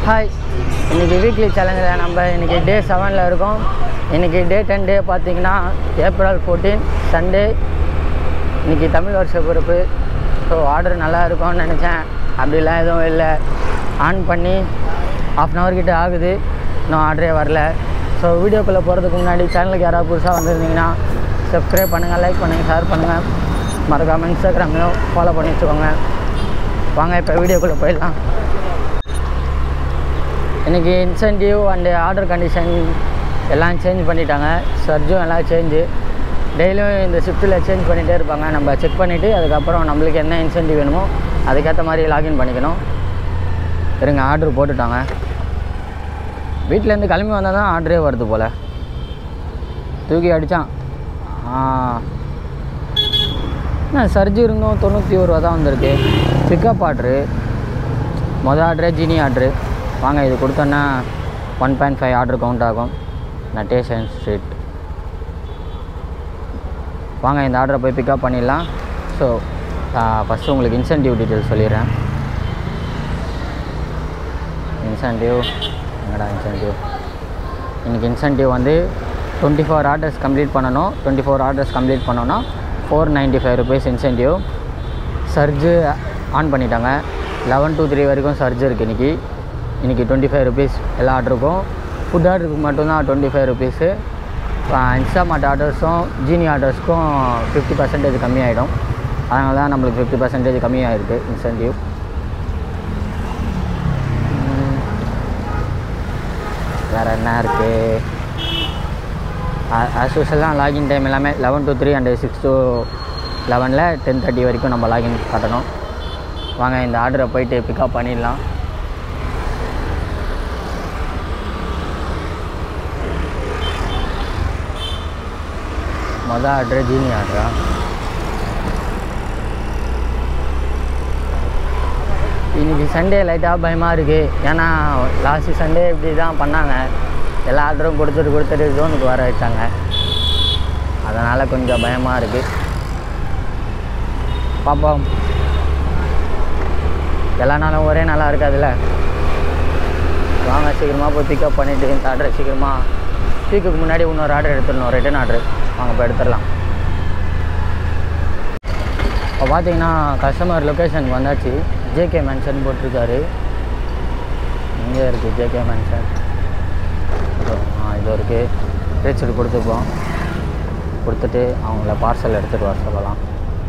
Hi இன்றைக்கி weekly சேலஞ்சில் நம்ம இன்றைக்கி டே செவனில் இருக்கோம் இன்றைக்கி டே டென் டே பார்த்தீங்கன்னா ஏப்ரல் ஃபோர்டீன் சண்டே இன்றைக்கி தமிழ் வருஷ பொறுப்பு ஸோ ஆர்டர் நல்லா இருக்கும்னு நினச்சேன் அப்படிலாம் எதுவும் இல்லை ஆன் பண்ணி ஆஃப் அன் ஹவர் கிட்ட ஆகுது இன்னும் ஆர்டரே வரல ஸோ வீடியோக்குள்ளே போகிறதுக்கு முன்னாடி சேனலுக்கு யாராவது புதுசாக வந்திருந்தீங்கன்னா சப்ஸ்கிரைப் பண்ணுங்கள் லைக் பண்ணுங்கள் ஷேர் பண்ணுங்கள் மறக்காமல் இன்ஸ்டாகிராம்லையும் ஃபாலோ பண்ணி வச்சுக்கோங்க வாங்க இப்போ வீடியோக்குள்ளே போயிடலாம் இன்றைக்கி இன்சென்டிவ் அண்டு ஆர்டர் கண்டிஷன் எல்லாம் சேஞ்ச் பண்ணிட்டாங்க சர்ஜும் எல்லாம் சேஞ்சு டெய்லியும் இந்த ஷிஃப்ட்டில் சேஞ்ச் பண்ணிகிட்டே இருப்பாங்க நம்ம செக் பண்ணிவிட்டு அதுக்கப்புறம் நம்மளுக்கு என்ன இன்சென்டிவ் வேணுமோ அதுக்கேற்ற மாதிரி லாகின் பண்ணிக்கணும் இருங்க ஆர்டர் போட்டுட்டாங்க வீட்டிலேருந்து கிளம்பி வந்தால் தான் ஆர்டரே வருது போல் தூக்கி அடித்தான் என்ன சர்ஜி இருந்தும் தொண்ணூற்றி ஒரு ரூபா தான் வந்திருக்கு பிக்கப் ஆர்ட்ரு மொதல் ஆர்டரே ஜீனி ஆர்ட்ரு வாங்க இது கொடுத்தோன்னா one point five order count ஆகும் நட்டேஷன் ஸ்ட்ரீட் வாங்க இந்த ஆர்டரை போய் பிக்கப் பண்ணிடலாம் ஸோ ஃபஸ்ட்டு உங்களுக்கு இன்சென்டிவ் டீட்டெயில் சொல்லிடுறேன் இன்சென்டிவ் என்னடா இன்சென்டிவ் இன்றைக்கி இன்சென்டிவ் வந்து டுவெண்ட்டி ஃபோர் ஆர்டர்ஸ் கம்ப்ளீட் பண்ணணும் டுவெண்ட்டி ஃபோர் ஆர்டர்ஸ் கம்ப்ளீட் பண்ணோன்னா four ninety five rupees incentive surge on பண்ணிட்டாங்க லெவன் டூ த்ரீ வரைக்கும் சர்ஜ் இருக்குது இன்றைக்கி இன்றைக்கி டுவெண்ட்டி ஃபைவ் ருபீஸ் எல்லா ஆர்டருக்கும் ஃபுட் ஆர்டருக்கு மட்டும்தான் டுவெண்ட்டி ஃபைவ் ருபீஸு இன்ஸ்டாமார்ட் ஆர்டர்ஸும் ஜீனி ஆர்டர்ஸ்க்கும் ஃபிஃப்டி பர்சன்டேஜ் கம்மியாயிடும் அதனால தான் நம்மளுக்கு ஃபிஃப்டி பர்சன்டேஜ் கம்மியாகிருக்கு இன்சென்டிவ் வேறு என்ன இருக்குது ஆஸ் யூஸ்வல் தான் லாகின் டைம் எல்லாமே eleven to three and six to லெவனில் டென் தேர்ட்டி வரைக்கும் நம்ம லாகின் காட்டணும் வாங்க இந்த ஆர்டரை போயிட்டு பிக்கப் பண்ணிடலாம் மொதல் ஆர்டர் ஜீனி ஆர்டரா இன்றைக்கி சண்டே லைட்டாக பயமாக இருக்குது ஏன்னா லாஸ்ட்டு சண்டே இப்படி தான் பண்ணாங்க எல்லா ஆர்டரும் கொடுத்துட்டு கொடுத்துட்டு ஜோனுக்கு வர வச்சாங்க அதனால் கொஞ்சம் பயமாக இருக்குது பார்ப்போம் எல்லா நாளும் ஒரே நாளாக இருக்காதுல்ல வாங்க சீக்கிரமாக போய் பிக்கப் பண்ணிவிட்டு இந்த ஆர்டரை சீக்கிரமாக பீக்குக்கு முன்னாடி இன்னொரு ஆர்டர் எடுத்துடணும் ரிட்டன் ஆர்டர் வாங்க இப்போ எடுத்துடலாம் இப்போ பார்த்தீங்கன்னா கஸ்டமர் லொக்கேஷனுக்கு வந்தாச்சு ஜேகே மேன்ஷன் போட்டிருக்காரு இங்கே இருக்குது ஜேகே மேன்ஷன் ஆ இது இருக்குது ரீச்சர் கொடுத்துப்போம் கொடுத்துட்டு அவங்கள பார்சல் எடுத்துகிட்டு வர சொல்லலாம்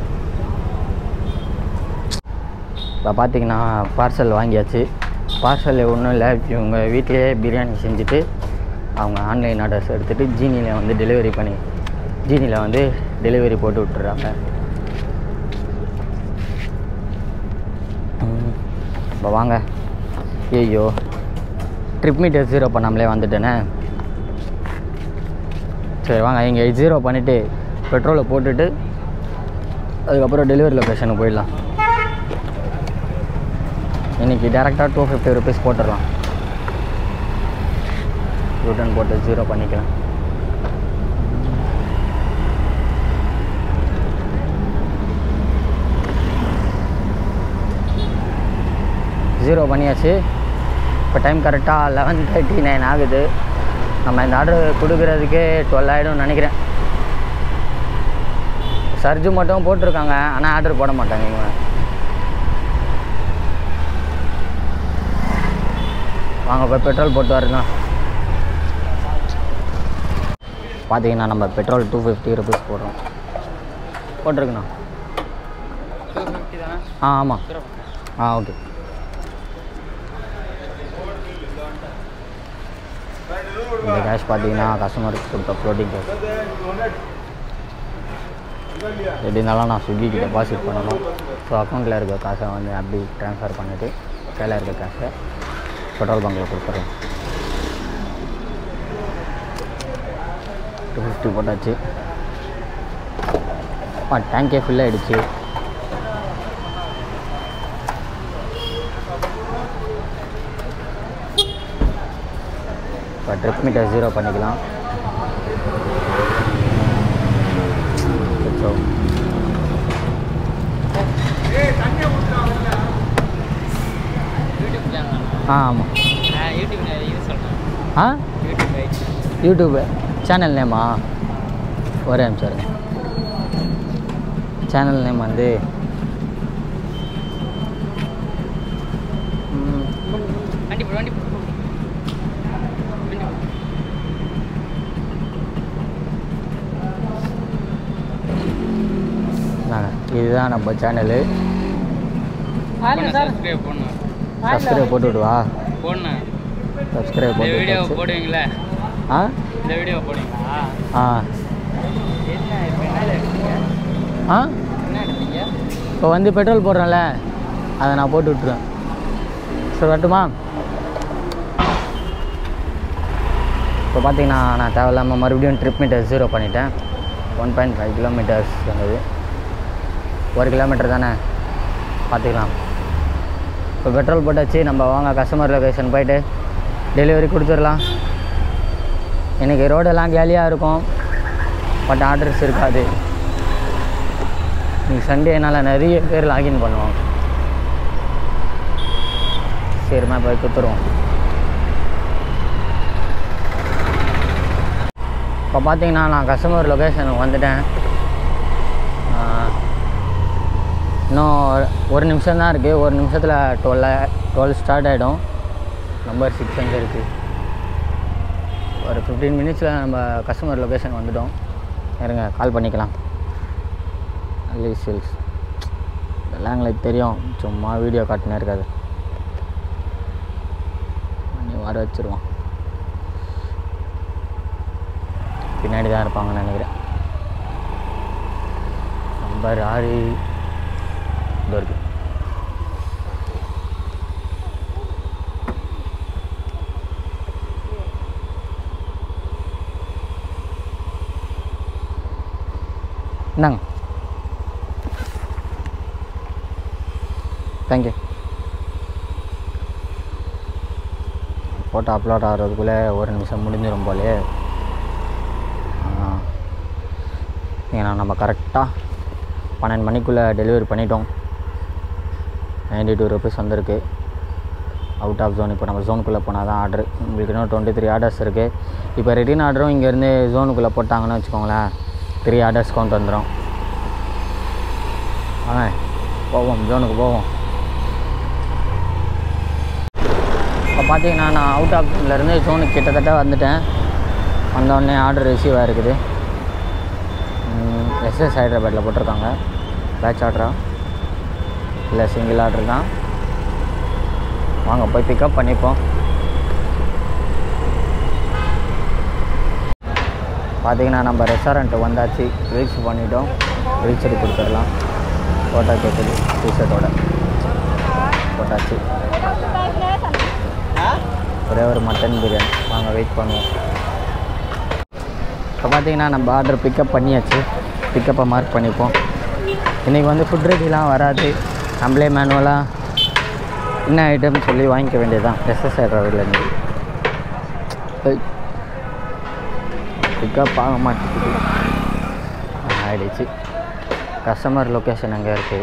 இப்போ பார்த்தீங்கன்னா பார்சல் வாங்கியாச்சு பார்சல் ஒன்றும் இல்லை இவங்க வீட்டிலேயே பிரியாணி செஞ்சுட்டு அவங்க ஆன்லைன் ஆர்டர்ஸ் எடுத்துகிட்டு ஜீனியில் வந்து டெலிவரி பண்ணி ஜீனியில் வந்து டெலிவரி போட்டு விட்டுறாங்க இப்போ வாங்க ஐயோ ட்ரிப் மீட்டர் ஜீரோ பண்ணாமலே வந்துட்டேனே சரி வாங்க இங்கே ஜீரோ பண்ணிவிட்டு பெட்ரோலை போட்டுட்டு அதுக்கப்புறம் டெலிவரி லொக்கேஷனுக்கு போயிடலாம் இன்றைக்கி டேரெக்டாக டூ ஃபிஃப்டி ருபீஸ் போட்டுடலாம் ரிட்டன் போட்டு ஜீரோ பண்ணிக்கலாம் ஜீரோ பண்ணியாச்சு இப்போ டைம் கரெக்டாக லெவன் தேர்ட்டி நைன் ஆகுது நம்ம இந்த ஆர்டர் கொடுக்குறதுக்கே டுவெல் ஆகிடும்னு நினைக்கிறேன் சர்ஜு மட்டும் போட்டிருக்காங்க ஆனால் ஆர்டர் போட மாட்டாங்க இவங்க வாங்க போய் பெட்ரோல் போட்டு வரலாம் பார்த்தீங்கன்னா நம்ம பெட்ரோல் டூ ஃபிஃப்டி ருபீஸ் போடுறோம் போட்டிருக்குண்ணா ஆ ஆமாம் ஆ ஓகே இந்த கேஷ் பார்த்தீங்கன்னா கஸ்டமருக்கு கொடுத்த ஃப்ளோட்டிங் கேஷ் எப்படி இருந்தாலும் நான் ஸ்விக்கிக்கு டெபாசிட் பண்ணணும் ஸோ அக்கௌண்ட்டில் இருக்க காசை வந்து அப்படி ட்ரான்ஸ்ஃபர் பண்ணிவிட்டு கையில் இருக்க காசை பெட்ரோல் பங்கில் கொடுத்துட்றேன் டூ ஃபிஃப்டி போட்டாச்சு ஆ டேங்கே ஃபில் ஆகிடுச்சு இப்போ ட்ரிப் மீட்டர் ஜீரோ பண்ணிக்கலாம் பெட்ரோல் ஆ ஆமாம் யூடியூப் இது சொல்கிறேன் ஆ யூடியூப் ரைட் யூடியூப் சேனல் நேமா ஒரே நிமிஷம் இருங்க சேனல் நேம் வந்து ம், வண்டி போடு வண்டி போடு வண்டி போடு நாங்க இதுதான் நம்ம சேனலு போடணும் சப்ஸ்கிரைப் பண்ணணும் சப்ஸ்கிரைப் போட்டு விடுவா போடணும் சப்ஸ்கிரைப் இந்த போட்டு வீடியோ விட்டாச்சு. போடுவீங்களா ஆ இந்த வீடியோ போடுவீங்களா ஆ என்ன இப்போ என்ன எடுத்தீங்க ஆ என்ன எடுத்தீங்க இப்போ வந்து பெட்ரோல் போடுறேன்ல அதை நான் போட்டு விட்ருவேன் சரி வரட்டுமா இப்போ பார்த்தீங்கன்னா நான் தேவையில்லாமல் மறுபடியும் ட்ரிப் மீட்டர் ஜீரோ பண்ணிட்டேன் ஒன் பாயிண்ட் ஃபைவ் கிலோமீட்டர்ஸ் வந்தது ஒரு கிலோமீட்டர் தானே பார்த்துக்கலாம் இப்போ பெட்ரோல் போட்டாச்சு நம்ம வாங்க கஸ்டமர் லொக்கேஷன் போயிட்டு டெலிவரி கொடுத்துடலாம் இன்றைக்கி ரோடெல்லாம் கேலியாக இருக்கும் பட் ஆர்டர்ஸ் இருக்காது இன்னைக்கு சண்டேனால நிறைய பேர் லாகின் பண்ணுவாங்க சரிம்மா போய் கொடுத்துருவோம் இப்போ பார்த்தீங்கன்னா நான் கஸ்டமர் லொக்கேஷனுக்கு வந்துட்டேன் ஆஹ், இன்னும் ஒரு- ஒரு நிமிஷம் தான் இருக்குது ஒரு நிமிஷத்தில் டுவெல் டுவெல் ஸ்டார்ட் ஆகிடும் நம்பர் சிக்ஸ் அங்கே இருக்குது ஒரு ஃபிஃப்டீன் மினிட்ஸில் நம்ம கஸ்டமர் லொக்கேஷன் வந்துட்டோம் இருங்க கால் பண்ணிக்கலாம் அல்லி சில்ஸ் இதெல்லாம் எங்களுக்கு தெரியும் சும்மா வீடியோ காட்டினே இருக்காது நீ வர வச்சிருவோம் பின்னாடி தான் இருப்பாங்கன்னு நினைக்கிறேன் நம்பர் ஆறு இதோ இருக்கு இந்தாங்க தேங்க்யூ ஃபோட்டோ அப்லோட் ஆகிறதுக்குள்ளே ஒரு நிமிஷம் முடிஞ்சிடும் போலே ஏன்னா நம்ம கரெக்டாக பன்னெண்டு மணிக்குள்ளே டெலிவரி பண்ணிட்டோம் நைன்டி டூ ருபீஸ் வந்திருக்கு அவுட் ஆஃப் ஜோன் இப்போ நம்ம ஜோனுக்குள்ளே போனால் தான் ஆர்டர் உங்களுக்கு இன்னும் டுவெண்ட்டி த்ரீ ஆர்டர்ஸ் இருக்குது இப்போ ரிட்டர்ன் ஆர்டரும் இங்கேருந்து ஜோனுக்குள்ளே போட்டாங்கன்னு வச்சுக்கோங்களேன் த்ரீ ஆர்டர்ஸ் கவுண்ட் வந்துடும் வாங்க போவோம் ஜோனுக்கு போவோம் இப்போ பார்த்தீங்கன்னா நான் அவுட் ஆஃப்லேருந்து ஜோனுக்கு கிட்டத்தட்ட வந்துட்டேன் வந்தோடனே ஆர்டர் ரிசீவ் ஆகிருக்குது எஸ்எஸ் ஹைதராபாத்தில் போட்டிருக்காங்க பேட்ச் ஆர்டரா இல்லை சிங்கிள் ஆர்டர் தான் வாங்க போய் பிக்கப் பண்ணிப்போம் பார்த்தீங்கன்னா நம்ம ரெஸ்டாரண்ட்டு வந்தாச்சு ரீச் பண்ணிட்டோம் ரீச் எடுத்து கொடுத்துடலாம் ஃபோட்டோ கேட்குது டிஷர்ட்டோட போட்டாச்சு ஒரே ஒரு மட்டன் பிரியாணி வாங்க வெயிட் பண்ணுவோம் இப்போ பார்த்தீங்கன்னா நம்ம ஆர்டர் பிக்கப் பண்ணியாச்சு பிக்கப்பை மார்க் பண்ணிப்போம் இன்றைக்கி வந்து ஃபுட் ரெடிலாம் வராது நம்மளே மேனுவலாக என்ன ஐட்டம் சொல்லி வாங்கிக்க வேண்டியதுதான் எஸ்எஸ் ஹைட்ராவிலேருந்து பிக்கப் ஆக மாட்டேங்குது ஆயிடுச்சு கஸ்டமர் லொக்கேஷன் எங்கே இருக்குது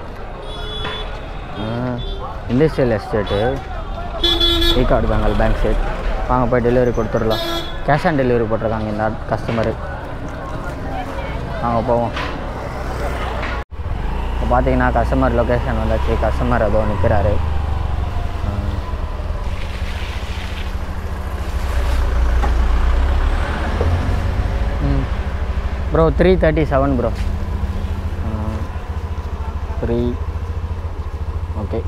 இண்டஸ்ட்ரியல் எஸ்டேட்டு ஈகார்டு பெங்கால் பேங்க் சைட் வாங்க போய் டெலிவரி கொடுத்துடலாம் கேஷ் ஆன் டெலிவரி போட்டிருக்காங்க இந்த கஸ்டமரு வாங்க போவோம் இப்போ பார்த்தீங்கன்னா கஸ்டமர் லொக்கேஷன் வந்தாச்சு கஸ்டமர் அதோ நிற்கிறாரு bro three thirty seven bro three okay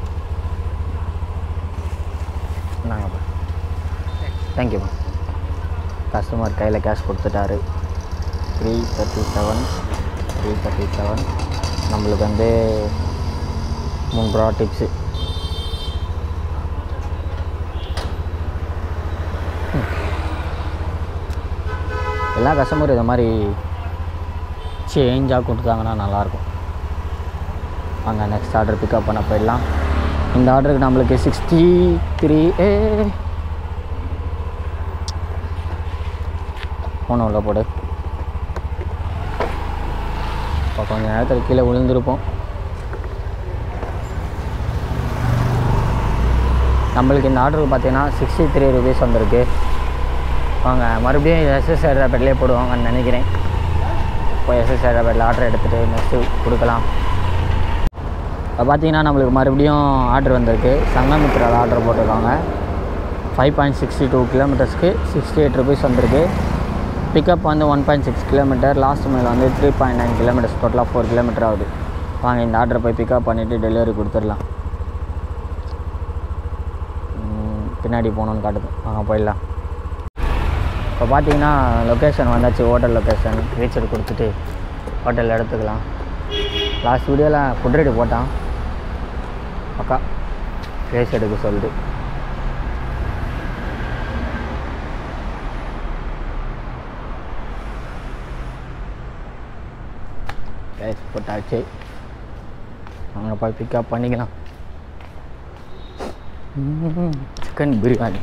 நாங்கள் ப்ரோ தேங்க்யூ ப்ரோ கஸ்டமர் கையில் கேஷ் கொடுத்துட்டாரு three thirty seven three thirty seven நம்மளுக்கு வந்து மூணு ரூபா டிப்ஸு எல்லா கஸ்டமரும் இதை மாதிரி சேஞ்சாக கொடுத்தாங்கன்னா நல்லாயிருக்கும் வாங்க நெக்ஸ்ட் ஆர்டர் பிக்கப் பண்ண போயிடலாம் இந்த ஆர்டருக்கு நம்மளுக்கு சிக்ஸ்டி த்ரீ ஏ ஃபோன் உள்ள போடு இப்போ கொஞ்ச நேரத்தில் கீழே விழுந்திருப்போம் நம்மளுக்கு இந்த ஆர்டருக்கு பார்த்தீங்கன்னா சிக்ஸ்டி த்ரீ ருபீஸ் வந்திருக்கு வாங்க மறுபடியும் எஸ்எஸ் ஹைதராபாத்லேயே போடுவாங்கன்னு நினைக்கிறேன் இப்போ எஸ்எஸ் ஹைதராபாத்தில் ஆர்டர் எடுத்துகிட்டு நெக்ஸ்ட்டு கொடுக்கலாம் இப்போ பார்த்தீங்கன்னா நம்மளுக்கு மறுபடியும் ஆர்டர் வந்திருக்கு சங்கமித்ராவில் ஆர்டர் போட்டிருக்காங்க ஃபைவ் பாயிண்ட் சிக்ஸ்டி டூ கிலோமீட்டர்ஸ்க்கு சிக்ஸ்டி எயிட் ருபீஸ் வந்திருக்கு பிக்கப் வந்து one point six kilometer last mile வந்து த்ரீ பாயிண்ட் நைன் கிலோமீட்டர்ஸ் டோட்டலாக ஃபோர் கிலோமீட்டர் ஆகுது வாங்க இந்த ஆர்டரை போய் பிக்கப் பண்ணிவிட்டு டெலிவரி கொடுத்துடலாம் ம், பின்னாடி போகணுன்னு காட்டுது வாங்க போயிடலாம் இப்போ பார்த்தீங்கன்னா லொக்கேஷன் வந்தாச்சு ஹோட்டல் லொக்கேஷன் ரீச்சர் கொடுத்துட்டு ஹோட்டல் எடுத்துக்கலாம் லாஸ்ட் வீடியோவில் ஃபுட் ரெடி போட்டான் அக்கா ஃபேஸ் எடுக்க சொல்லிட்டு ஃபேஸ் போட்டாச்சு அங்கே போய் பிக்கப் பண்ணிக்கலாம் சிக்கன் பிரியாணி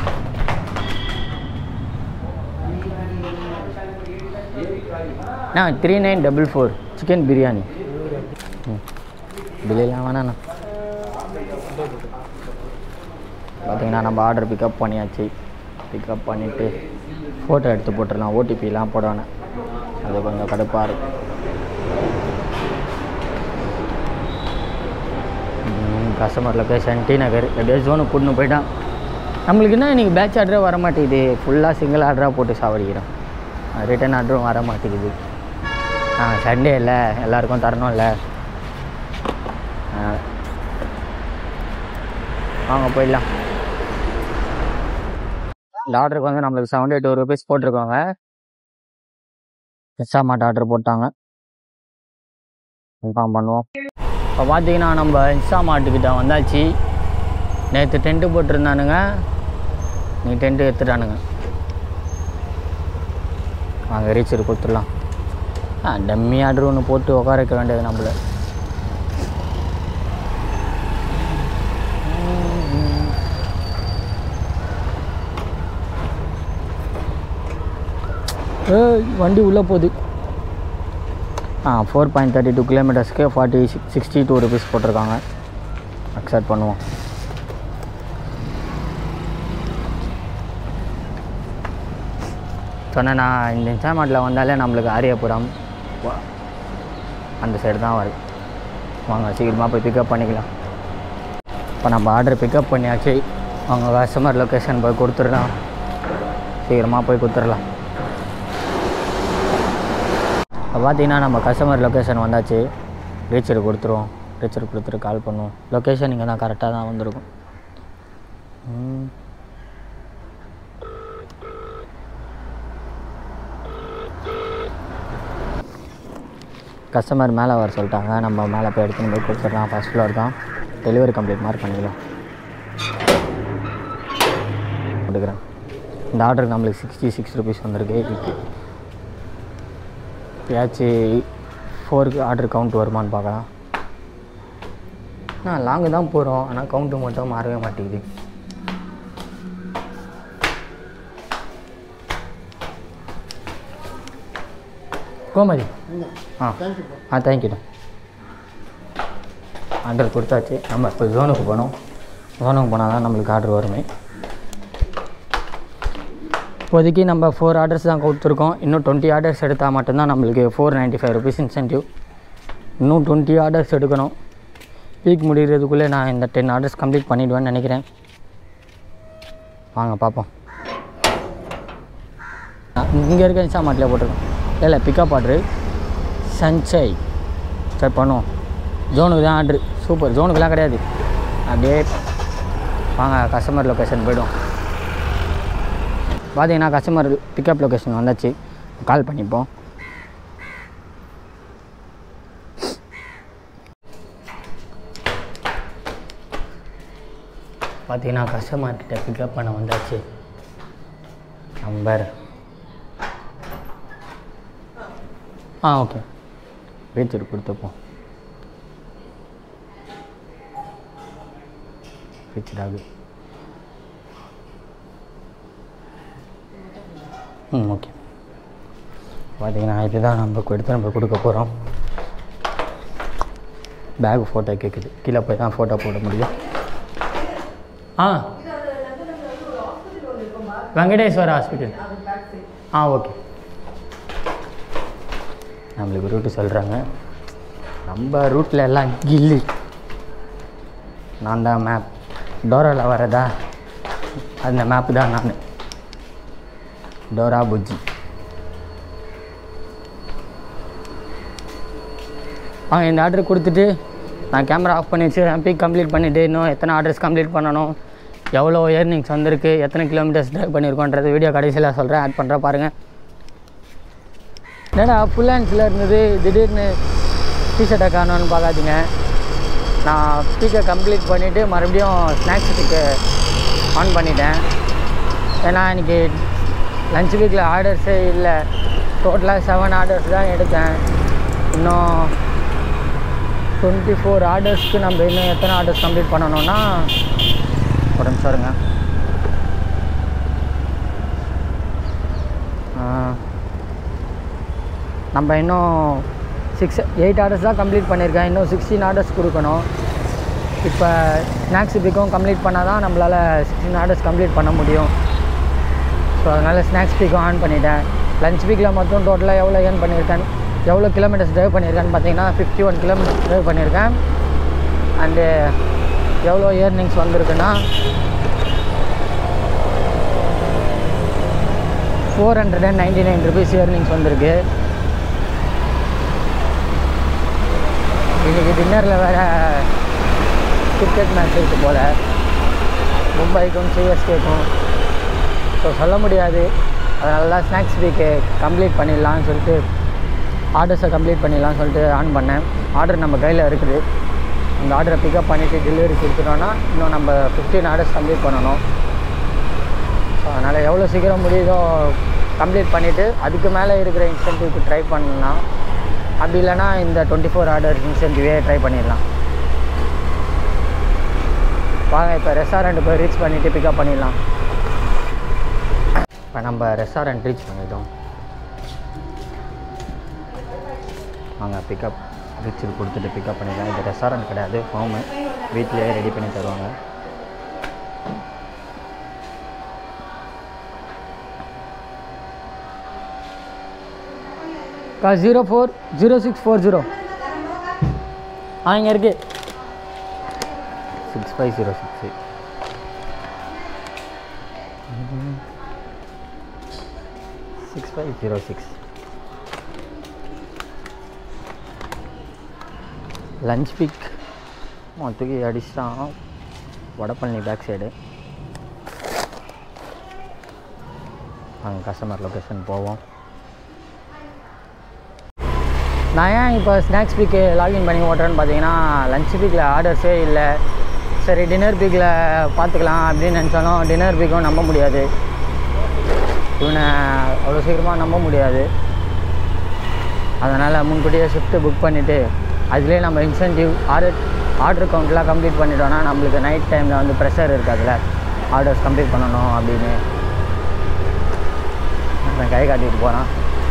அண்ணா three nine double four chicken biryani ம் பில்லைலாம் வேணாண்ணா பார்த்தீங்கன்னா நம்ம ஆர்டர் பிக்கப் பண்ணியாச்சு பிக்கப் பண்ணிவிட்டு ஃபோட்டோ எடுத்து போட்டுடலாம் ஓடிபிலாம் போடணும் அது கொஞ்சம் கடுப்பாக இருக்கும் கஸ்டமர் லொக்கேஷன் டி நகர் எப்படியோ ஜோனுக்கு கூட்டின்னு போயிட்டான் நம்மளுக்கு என்ன இன்றைக்கி பேட்ச் ஆர்டரே வர மாட்டேங்குது ஃபுல்லாக சிங்கிள் ஆர்டராக போட்டு சாவடிக்கிறோம் ரிட்டன் ஆர்டரும் வர மாட்டேங்குது ஆ சண்டே இல்லை எல்லாருக்கும் தரணும்ல ஆ. வாங்க போயிடலாம் இந்த ஆர்டருக்கு வந்து நம்மளுக்கு செவன்டி டூ ருபீஸ் போட்டிருக்கோங்க எக்ஸ்ட்ரா மாட் ஆர்டர் போட்டாங்க இன்ஃபார்ம் பண்ணுவோம் இப்போ பார்த்தீங்கன்னா நம்ம இன்ஸ்டா மார்ட்டுக்கிட்ட வந்தாச்சு நேற்று டென்ட்டு போட்டிருந்தானுங்க நீ டென்ட்டு எடுத்துட்டானுங்க வாங்க ரீச்சர் கொடுத்துடலாம் ஆ டம்மி ஆர்டர் ஒன்று போட்டு உட்கார வைக்க வேண்டியது நம்மள ஏய் வண்டி உள்ளே போகுது ஆ ஃபோர் பாயிண்ட் தேர்ட்டி டூ கிலோமீட்டர்ஸ்க்கு forty six sixty two rupees போட்டிருக்காங்க அக்செப்ட் பண்ணுவோம் சொன்னேன் நான் இந்த இன்ஸ்டாமார்ட்டில் வந்தாலே நம்மளுக்கு ஆரியபுரம் வா- அந்த சைடு தான் வருது வாங்க சீக்கிரமாக போய் பிக்கப் பண்ணிக்கலாம் இப்போ நம்ம ஆர்டர் பிக்கப் பண்ணியாச்சு அவங்க கஸ்டமர் லொக்கேஷன் போய் கொடுத்துடலாம் சீக்கிரமாக போய் கொடுத்துடலாம் இப்போ பார்த்தீங்கன்னா நம்ம கஸ்டமர் லொக்கேஷன் வந்தாச்சு ரீச்சர் கொடுத்துருவோம் ரீச்சர் கொடுத்துட்டு கால் பண்ணுவோம் லொக்கேஷன் இங்கே தான் கரெக்டாக தான் வந்திருக்கும் ம். கஸ்டமர் மேலே வர சொல்லிட்டாங்க நம்ம மேலே போய் எடுத்துன்னு போய் கொடுத்துடலாம் ஃபஸ்ட் ஃப்ளோர் தான் டெலிவரி கம்ப்ளீட் மாதிரி பண்ணிக்கலாம் கொடுக்குறேன் இந்த ஆர்டருக்கு நம்மளுக்கு சிக்ஸ்டி சிக்ஸ் ருபீஸ் வந்திருக்கு இதுக்கு எப்பயாச்சும் ஃபோருக்கு ஆர்டர் கவுண்ட் வருமான்னு பார்க்கலாம் நான் லாங்கு தான் போகிறோம் ஆனால் கவுண்ட்டு மட்டும் மாறவே மாட்டேங்குது கோமதி ஆ ஆ தேங்க்யூ ஆர்டர் கொடுத்தாச்சு நம்ம இப்போ ஜோனுக்கு போகணும் ஜோனுக்கு போனால் தான் நம்மளுக்கு ஆர்டர் வருமே இப்போதைக்கு நம்ம ஃபோர் ஆர்டர்ஸ் தான் கொடுத்துருக்கோம் இன்னும் டுவெண்ட்டி ஆர்டர்ஸ் எடுத்தால் மட்டும்தான் நம்மளுக்கு four ninety five rupees incentive இன்னும் டுவெண்ட்டி ஆர்டர்ஸ் எடுக்கணும் பீக் முடிகிறதுக்குள்ளே நான் இந்த டென் ஆர்டர்ஸ் கம்ப்ளீட் பண்ணிவிடுவேன்னு நினைக்கிறேன் வாங்க பார்ப்போம் இங்கே இருக்க இன்ஸ்டாமார்ட்டில் போட்டிருக்கோம் இல்லை இல்லை பிக்கப் ஆர்டரு சஞ்சய் சரி பண்ணுவோம் ஜோனுக்கு தான் ஆர்டரு சூப்பர் ஜோனுக்குலாம் கிடையாது அப்படியே வாங்க கஸ்டமர் லொக்கேஷன் போய்டும் பார்த்தீங்கன்னா கஸ்டமர் பிக்கப் லொக்கேஷன் வந்தாச்சு கால் பண்ணிப்போம் பார்த்தீங்கன்னா கஸ்டமர்கிட்ட பிக்கப் பண்ண வந்தாச்சு நம்பர் ஆ ஓகே ரீச்சர் கொடுத்துப்போம் ரீச்சர் ஆகுது ம் ஓகே பார்த்தீங்கன்னா இதுதான் நம்ம எடுத்து நம்ம கொடுக்க போகிறோம் பேக் ஃபோட்டோ கேட்குது கீழே போய் தான் ஃபோட்டோ போட முடியும் ஆ வெங்கடேஸ்வர ஹாஸ்பிட்டல் ஆ ஓகே நம்மளுக்கு ரூட்டு சொல்கிறாங்க நம்ம ரூட்டில் எல்லாம் கில்லி நான் தான் மேப் டோராவில் வரதா அந்த மேப்பு தான் நான் டோரா புஜ்ஜி அவங்க இந்த ஆர்டர் கொடுத்துட்டு நான் கேமரா ஆஃப் பண்ணி வச்சு பிக் கம்ப்ளீட் பண்ணிவிட்டு இன்னும் எத்தனை ஆர்டர்ஸ் கம்ப்ளீட் பண்ணணும் எவ்வளோ ஏர்னிங்ஸ் வந்திருக்கு எத்தனை கிலோமீட்டர்ஸ் ட்ரைவ் பண்ணியிருக்கோன்றது வீடியோ கடைசியில் சொல்கிறேன் ஆட் பண்ணுறேன் பாருங்கள் என்னடா ஃபுல் ஹேண்ட்ஸில் இருந்தது திடீர்னு டிஷர்ட்டை காணோன்னு பார்க்காதீங்க நான் ஸ்பீக்கை கம்ப்ளீட் பண்ணிவிட்டு மறுபடியும் ஸ்நாக்ஸ் ஸ்பீக்கை ஆன் பண்ணிட்டேன் ஏன்னா இன்றைக்கி லஞ்ச் வீக்கில் ஆர்டர்ஸே இல்லை டோட்டலாக செவன் ஆர்டர்ஸ் தான் எடுத்தேன் இன்னும் டுவெண்ட்டி ஃபோர் ஆர்டர்ஸ்க்கு நம்ம இன்னும் எத்தனை ஆர்டர்ஸ் கம்ப்ளீட் பண்ணணும்னா ஒரு நிமிஷம் இருங்க ஆ, நம்ம இன்னும் சிக்ஸ் எயிட் ஆர்டர்ஸ் தான் கம்ப்ளீட் பண்ணியிருக்கேன் இன்னும் சிக்ஸ்டீன் ஆர்டர்ஸ் கொடுக்கணும் இப்போ ஸ்நாக்ஸ் பிக்கும் கம்ப்ளீட் பண்ணால் தான் நம்மளால் சிக்ஸ்டீன் ஆர்டர்ஸ் கம்ப்ளீட் பண்ண முடியும் ஸோ அதனால் ஸ்நாக்ஸ் பிக்கும் ஆன் பண்ணிட்டேன் லஞ்ச் வீக்கில் மட்டும் டோட்டலாக எவ்வளோ ஏர்ன் பண்ணியிருக்கேன் எவ்வளோ கிலோமீட்டர்ஸ் ட்ரைவ் பண்ணியிருக்கேன்னு பார்த்தீங்கன்னா ஃபிஃப்டி ஒன் கிலோமீட்டர்ஸ் ட்ரைவ் பண்ணியிருக்கேன் அண்டு எவ்வளோ இயர்னிங்ஸ் வந்திருக்குன்னா four hundred and ninety nine rupees earnings வந்திருக்கு இன்றைக்கி டின்னரில் வேறு கிரிக்கெட் மேட்ச் இருக்கு போல் மும்பைக்கும் சிஎஸ்கேக்கும் ஸோ சொல்ல முடியாது அதனால தான் ஸ்நாக்ஸ் வீக்கு கம்ப்ளீட் பண்ணிடலாம்னு சொல்லிட்டு ஆர்டர்ஸை கம்ப்ளீட் பண்ணிடலாம்னு சொல்லிட்டு ஆன் பண்ணேன் ஆர்டர் நம்ம கையில் இருக்குது இந்த ஆர்டரை பிக்கப் பண்ணிவிட்டு டெலிவரி கொடுத்துட்டோன்னா இன்னும் நம்ம ஃபிஃப்டீன் ஆர்டர்ஸ் கம்ப்ளீட் பண்ணணும் ஸோ அதனால் எவ்வளோ சீக்கிரம் முடியுதோ கம்ப்ளீட் பண்ணிவிட்டு அதுக்கு மேலே இருக்கிற இன்சென்டிவ்க்கு ட்ரை பண்ணலாம் அப்படி இல்லைன்னா இந்த டுவெண்ட்டி ஃபோர் ஆர்டர் இன்சென்டிவே ட்ரை பண்ணிடலாம் வாங்க இப்போ ரெஸ்டாரண்ட் போய் ரீச் பண்ணிவிட்டு பிக்கப் பண்ணிடலாம் இப்போ நம்ம ரெஸ்டாரண்ட் ரீச் பண்ணிட்டோம் வாங்க பிக்கப் ரீச்சில் கொடுத்துட்டு பிக்கப் பண்ணிக்கலாம் இது ரெஸ்டாரண்ட் கிடையாது ஹோமு வீட்லேயே ரெடி பண்ணி தருவாங்க கா zero four zero six four zero ஆ இங்கே இருக்கு six five zero six six five zero six lunch peak தூக்கி அடிச்சிட்டான் வடபழனி பேக் சைடு அங்கே கஸ்டமர் லொக்கேஷன் போவோம் நான் ஏன் இப்போ ஸ்நாக்ஸ் பீக்கு லாகின் பண்ணி ஓட்டுறேன்னு பார்த்தீங்கன்னா லஞ்ச் பீக்கில் ஆர்டர்ஸே இல்லை சரி டின்னர் பீக்கில் பார்த்துக்கலாம் அப்படின்னு நினச்சாலும் டின்னர் பீக்கும் நம்ப முடியாது இவனை அவ்வளோ சீக்கிரமாக நம்ப முடியாது அதனால் முன்கூட்டியே ஷிஃப்ட்டு புக் பண்ணிவிட்டு அதுலேயே நம்ம இன்சென்டிவ் ஆர்டர் ஆர்டர் கவுண்ட்லாம் கம்ப்ளீட் பண்ணிட்டோன்னா நம்மளுக்கு நைட் டைமில் வந்து ப்ரெஷர் இருக்காதுல்ல ஆர்டர்ஸ் கம்ப்ளீட் பண்ணணும் அப்படின்னு அவன் கை காட்டிட்டு போகிறான்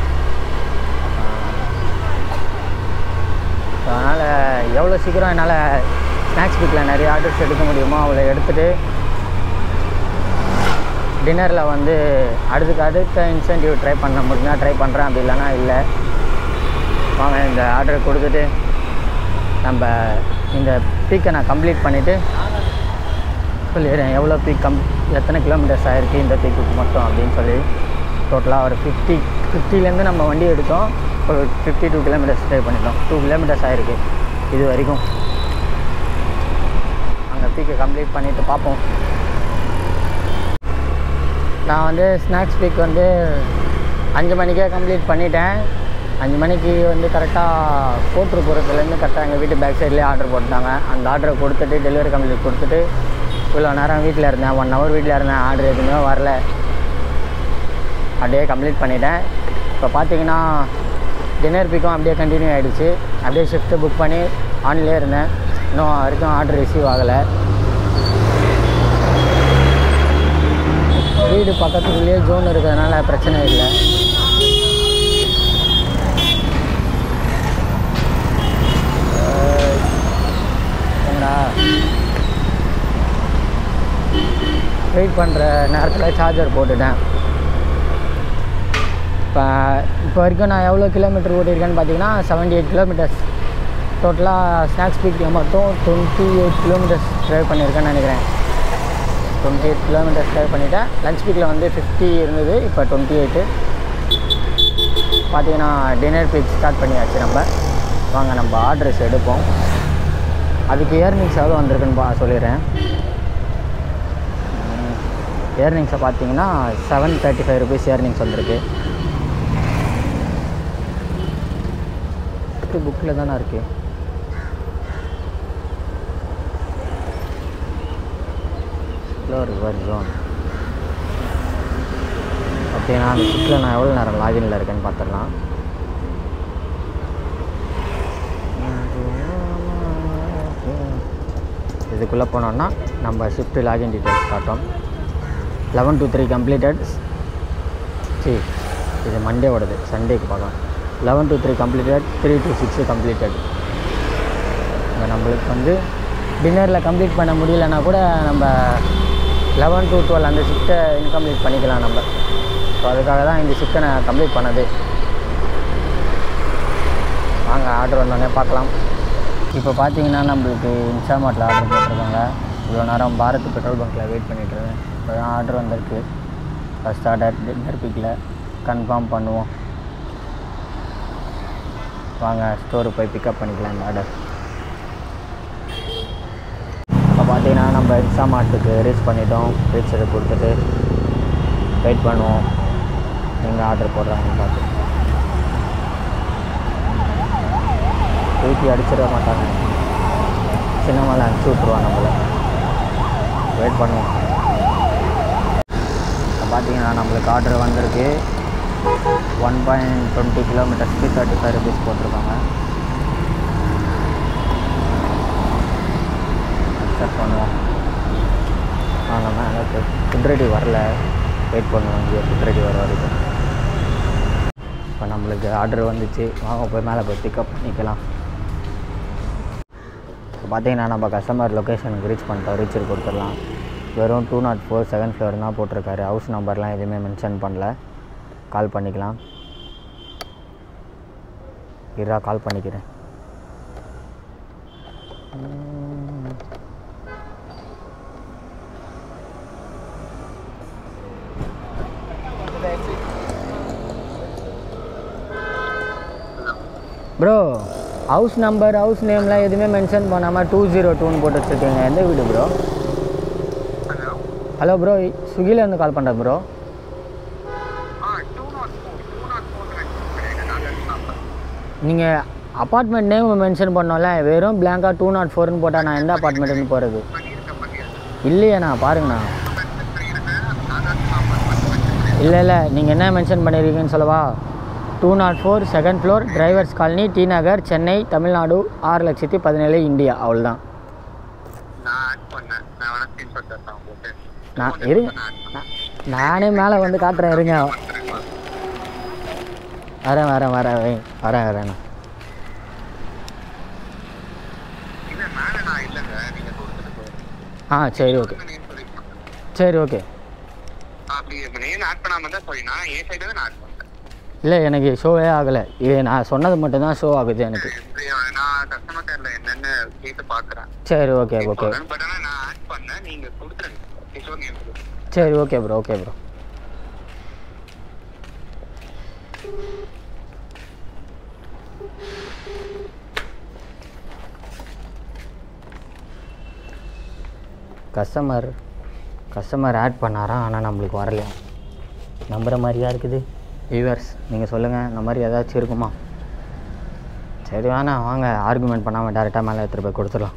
ஸோ அதனால் எவ்வளோ சீக்கிரம் என்னால் ஸ்நாக்ஸ் பிக்கில் நிறைய ஆர்டர்ஸ் எடுக்க முடியுமோ அவ்வளோ எடுத்துகிட்டு டின்னரில் வந்து அடுத்துக்கு அடுத்த இன்சென்டிவ் ட்ரை பண்ண முடியும்னா ட்ரை பண்ணுறேன் அப்படி இல்லைன்னா இல்லை வாங்க இந்த ஆர்டர் கொடுத்துட்டு நம்ம இந்த பீக்கை நான் கம்ப்ளீட் பண்ணிவிட்டு சொல்லிடுறேன் எவ்வளோ பீக் கம் எத்தனை கிலோமீட்டர்ஸ் ஆகிருக்கு இந்த பீக்குக்கு மட்டும் அப்படின்னு சொல்லி டோட்டலாக ஒரு ஃபிஃப்டி ஃபிஃப்டிலேருந்து நம்ம வண்டி எடுத்தோம் ஒரு ஃபிஃப்டி டூ கிலோமீட்டர்ஸ் ட்ரை பண்ணிட்டோம் டூ கிலோமீட்டர்ஸ் ஆகிருக்கு இது வரைக்கும் அங்கே பீக்கை கம்ப்ளீட் பண்ணிவிட்டு பார்ப்போம் நான் வந்து ஸ்நாக்ஸ் பீக் வந்து அஞ்சு மணிக்கே கம்ப்ளீட் பண்ணிட்டேன் அஞ்சு மணிக்கு வந்து கரெக்டாக போட்டுருப்புறத்துலேருந்து கரெக்டாக எங்கள் வீட்டு பேக் சைட்லேயே ஆர்டர் போட்டாங்க அந்த ஆர்டரை கொடுத்துட்டு டெலிவரி கம்ப்ளீட் கொடுத்துட்டு இவ்வளோ நேரம் வீட்டில் இருந்தேன் ஒன் ஹவர் வீட்டில் இருந்தேன் ஆர்டர் எதுவுமே வரல அப்படியே கம்ப்ளீட் பண்ணிட்டேன் இப்போ பார்த்தீங்கன்னா டின்னர் பிக்கும் அப்படியே கண்டினியூ ஆகிடுச்சு அப்படியே ஷிஃப்ட்டு புக் பண்ணி ஆன்லேயே இருந்தேன் இன்னும் வரைக்கும் ஆர்டர் ரிசீவ் ஆகலை வீடு பக்கத்துக்குள்ளேயே ஜோன் இருக்கிறதுனால பிரச்சனை இல்லை அஹ், என்னடா வெயிட் பண்ணுற நேரத்தில் சார்ஜர் போட்டுட்டேன் இப்போ இப்போ வரைக்கும் நான் எவ்வளோ கிலோமீட்டர் ஓட்டியிருக்கேன்னு பார்த்தீங்கன்னா செவன்டி எயிட் கிலோமீட்டர்ஸ் டோட்டலாக ஸ்நாக்ஸ் ஸ்பீக்கில் மட்டும் டுவெண்ட்டி எயிட் கிலோமீட்டர்ஸ் ட்ரைவ் பண்ணியிருக்கேன்னு நினைக்கிறேன் டுவெண்ட்டி எயிட் கிலோமீட்டர்ஸ் ட்ரைவ் பண்ணிட்டேன் லஞ்ச் பீக்கில் வந்து ஃபிஃப்டி இருந்தது இப்போ டுவெண்ட்டி எயிட்டு பார்த்தீங்கன்னா டின்னர் பீக் ஸ்டார்ட் பண்ணியாச்சு நம்ம வாங்க நம்ம ஆர்டர்ஸ் எடுப்போம் அதுக்கு இயர்னிங்ஸ் எவ்வளோ வந்திருக்குன்னு பா சொல்லிடுறேன் இயர்னிங்ஸை பார்த்தீங்கன்னா seven thirty five rupees earnings வந்திருக்கு புக்கில் தானே இருக்குது ஸ்லோ ரிவர் ஜோன் ஓகே நான் அந்த புக்கில் நான் எவ்வளோ நேரம் லாகின்ல இருக்கேன்னு பார்த்துடலாம் இதுக்குள்ளே போனோன்னா நம்ம ஷிஃப்ட் லாகின் டீட்டெயில்ஸ் காட்டும் லெவன் டூ த்ரீ கம்ப்ளீட்டட் சி இது மண்டேவோடது சண்டேக்கு பார்க்கலாம் eleven two three completed three two six completed இப்போ நம்மளுக்கு வந்து டின்னரில் கம்ப்ளீட் பண்ண முடியலன்னா கூட நம்ம லெவன் டு டுவெல் அந்த ஷிஃப்ட்டை இன்கம்ப்ளீட் பண்ணிக்கலாம் நம்ம ஸோ அதுக்காக தான் இந்த ஷிஃப்ட்டை நான் கம்ப்ளீட் பண்ணது வாங்க ஆர்டர் வந்தோடனே பார்க்கலாம் இப்போ பார்த்தீங்கன்னா நம்மளுக்கு இன்ஸ்டாமார்ட்டில் ஆர்டர் போட்டிருக்காங்க இவ்வளோ நேரம் பாரத் பெட்ரோல் பங்க்கில் வெயிட் பண்ணிட்டு இருந்தேன் இப்போ தான் ஆர்டர் வந்திருக்கு ஃபஸ்ட் ஆர்டர் டின்னர் பிக்கில் கன்ஃபார்ம் பண்ணுவோம் வாங்க ஸ்டோருக்கு போய் பிக்கப் பண்ணிக்கலாம் இந்த ஆர்டர் இப்போ பார்த்தீங்கன்னா நம்ம இன்ஸ்டாமார்ட்டுக்கு ரீச் பண்ணிட்டோம் ரீச் அதை கொடுத்துட்டு வெயிட் பண்ணுவோம் எங்கே ஆர்டர் போடுறாங்கன்னு பார்த்து தூக்கி அடிச்சிட மாட்டாங்க சின்னமலை அனுப்பிச்சி விட்ருவான் நம்மளை வெயிட் பண்ணுவோம் இப்போ பார்த்தீங்கன்னா நம்மளுக்கு ஆர்டர் வந்திருக்கு ஒன் பாயிண்ட் டுவெண்ட்டி கிலோமீட்டர்ஸ்க்கு தேர்ட்டி ஃபைவ் ருபீஸ் போட்டிருக்காங்க அக்செப்ட் பண்ணுவோம் ஆ நம்ம எனக்கு ஃபுட் ரெடி வரல வெயிட் பண்ணுவோம் இங்கே ஃபுட் ரெடி வர வரைக்கும் இப்போ நம்மளுக்கு ஆர்டர் வந்துச்சு வாங்க போய் மேலே போய் பிக்கப் பண்ணிக்கலாம் இப்போ பார்த்தீங்கன்னா நம்ம கஸ்டமர் லொக்கேஷனுக்கு ரீச் பண்ணிட்டோம் ரீச்சர் கொடுத்துடலாம் வெறும் two nought four second floor தான் போட்டிருக்காரு ஹவுஸ் நம்பர்லாம் எதுவுமே மென்ஷன் பண்ணல கால் பண்ணிக்கலாம் இரா கால் பண்ணிக்கிறேன் ப்ரோ ஹவுஸ் நம்பர் ஹவுஸ் நேம்லாம் எதுவுமே மென்ஷன் பண்ணாமல் டூ ஜீரோ டூன்னு போட்டு வச்சுருக்கீங்க எந்த வீடு ப்ரோ ஹலோ ஹலோ ப்ரோ ஸ்விக்கிலேருந்து கால் பண்ணுறேன் ப்ரோ ஆ two nought four two nought four number நீங்கள் அப்பார்ட்மெண்ட் நேம் மென்ஷன் பண்ணோம்ல வெறும் பிளாங்காக டூ நாட் ஃபோர்னு போட்டால் நான் எந்த அப்பார்ட்மெண்ட்டுன்னு போகிறது பண்ணியிருக்கேன் பண்ணியிருக்கேன் இல்லையேண்ணா பாருங்கண்ணா மென்ஷன் பண்ணியிருக்கேன் ஆதார் நம்பர் மட்டும் மென்ஷன் பண்ணியிருக்கேன் இல்லை இல்லை நீங்கள் என்ன மென்ஷன் பண்ணியிருக்கீங்கன்னு சொல்லவா two nought four second floor drivers colony T Nagar Chennai Tamil Nadu ஆறு லட்சத்தி பதினேழு இந்தியா அவ்வளோதான் நான் ஆட் பண்ணேன் நான் வேணா ஸ்க்ரீன்ஷாட் தரேன் உங்களுக்கு நான் இருங்க நான் நானே மேலே வந்து காட்டுறேன் இருங்க வரேன் வரேன் வரேன் வை- வரேன் வரேண்ணா இல்லை மேலே நான் இல்லைங்க நீங்கள் கொடுத்துட்டு போயிருக்கேன் ஆ சரி ஓகே நேம் சொல்லியிருக்கேன் சரி ஓகே அப்படி இப்போ நேம் ஆட் பண்ணாமல் தான் சரி நான் என் சைடு நான் ஆட் பண்ணிட்டேன் இல்லை எனக்கு ஷோவே ஆகலை இது நான் சொன்னது மட்டும்தான் ஷோ ஆகுது எனக்கு இப்படி நான் கஸ்டமர் கேரில் என்னென்னு கேட்டு பார்க்குறேன் சரி ஓகே ஓகே பட் ஆனால் நான் ஆட் பண்ணேன் நீங்கள் கொடுத்துருங்க கிஷோர் நேம் கொடுத்துருங்க சரி okay bro okay bro customer customer add பண்ணாராம் ஆனால் நம்மளுக்கு வரலையா நம்புகிற மாதிரியா இருக்குது வியூவர்ஸ் நீங்கள் சொல்லுங்கள் இந்த மாதிரி ஏதாச்சும் இருக்குமா சரி வேணாம் வாங்க ஆர்குமெண்ட் பண்ணாமல் டேரெக்டாக மேலே எடுத்துகிட்டு போய் கொடுத்துடலாம்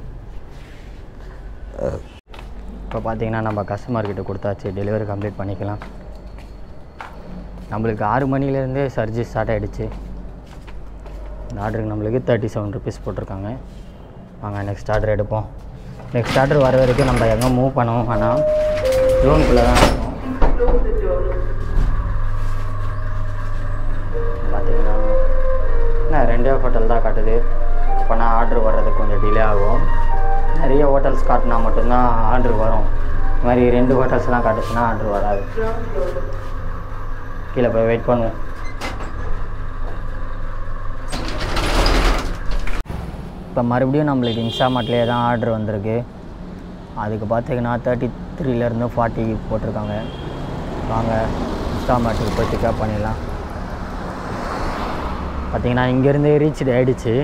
இப்போ பார்த்தீங்கன்னா நம்ம கஸ்டமர்கிட்ட கொடுத்தாச்சு டெலிவரி கம்ப்ளீட் பண்ணிக்கலாம் நம்மளுக்கு ஆறு மணிலேருந்தே சர்ஜி ஸ்டார்ட் ஆகிடுச்சு இந்த ஆர்டருக்கு நம்மளுக்கு தேர்ட்டி செவன் ருபீஸ் போட்டிருக்காங்க வாங்க நெக்ஸ்ட் ஆர்டர் எடுப்போம் நெக்ஸ்ட் ஆர்டர் வர வரைக்கும் நம்ம எங்கே மூவ் பண்ணவும் வேணாம் லோனுக்குள்ளே தான் இருக்கும் பார்த்தீங்கன்னா என்ன ரெண்டே ஹோட்டல் தான் காட்டுது அப்போனா ஆர்டர் வர்றதுக்கு கொஞ்சம் டிலே ஆகும் நிறைய ஹோட்டல்ஸ் காட்டினா மட்டும்தான் ஆர்டர் வரும் இந்த மாதிரி ரெண்டு ஹோட்டல்ஸ்லாம் காட்டுச்சுன்னா ஆர்டர் வராது கீழே போய் வெயிட் பண்ணுவோம் இப்போ மறுபடியும் நம்மளுக்கு இன்ஸ்டாமார்ட்லேயே தான் ஆர்டர் வந்திருக்கு அதுக்கு பார்த்தீங்கன்னா தேர்ட்டி த்ரீலேருந்து ஃபார்ட்டி போட்டிருக்காங்க வாங்க இன்ஸ்டாமார்ட்டுக்கு போய் பிக்கப் பண்ணிடலாம் பார்த்தீங்கன்னா இங்கேருந்து ரீச் ஆகிடுச்சு